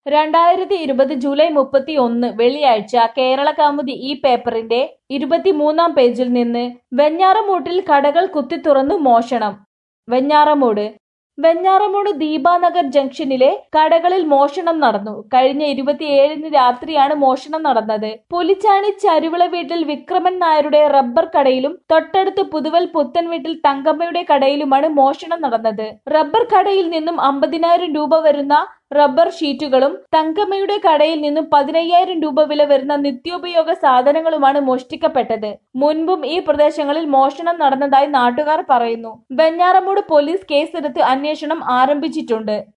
രണ്ടായിരത്തി ഇരുപത് ജൂലൈ മുപ്പത്തി ഒന്ന് വെള്ളിയാഴ്ച കേരള കൗമുദി ഈ പേപ്പറിന്റെ ഇരുപത്തിമൂന്നാം പേജിൽ നിന്ന് വെഞ്ഞാറമൂട്ടിൽ കടകൾ കുത്തിത്തുറന്നു മോഷണം വെഞ്ഞാറമൂട് വെഞ്ഞാറമൂട് ദീപാനഗർ ജംഗ്ഷനിലെ കടകളിൽ മോഷണം നടന്നു കഴിഞ്ഞ ഇരുപത്തിയേഴിന് രാത്രിയാണ് മോഷണം നടന്നത് പുലിച്ചാണി ചരുവിള വീട്ടിൽ വിക്രമൻ നായരുടെ റബ്ബർ കടയിലും തൊട്ടടുത്ത് പുതുവൽ പുത്തൻ വീട്ടിൽ തങ്കമ്മയുടെ കടയിലുമാണ് മോഷണം നടന്നത് റബ്ബർ കടയിൽ നിന്നും അമ്പതിനായിരം രൂപ വരുന്ന റബ്ബർ ഷീറ്റുകളും തങ്കമ്മയുടെ കടയിൽ നിന്നും പതിനയ്യായിരം രൂപ വില വരുന്ന നിത്യോപയോഗ സാധനങ്ങളുമാണ് മോഷ്ടിക്കപ്പെട്ടത് മുൻപും ഈ പ്രദേശങ്ങളിൽ മോഷണം നടന്നതായി നാട്ടുകാർ പറയുന്നു വെഞ്ഞാറമൂട് പോലീസ് കേസെടുത്ത് അന്വേഷണം ആരംഭിച്ചിട്ടുണ്ട്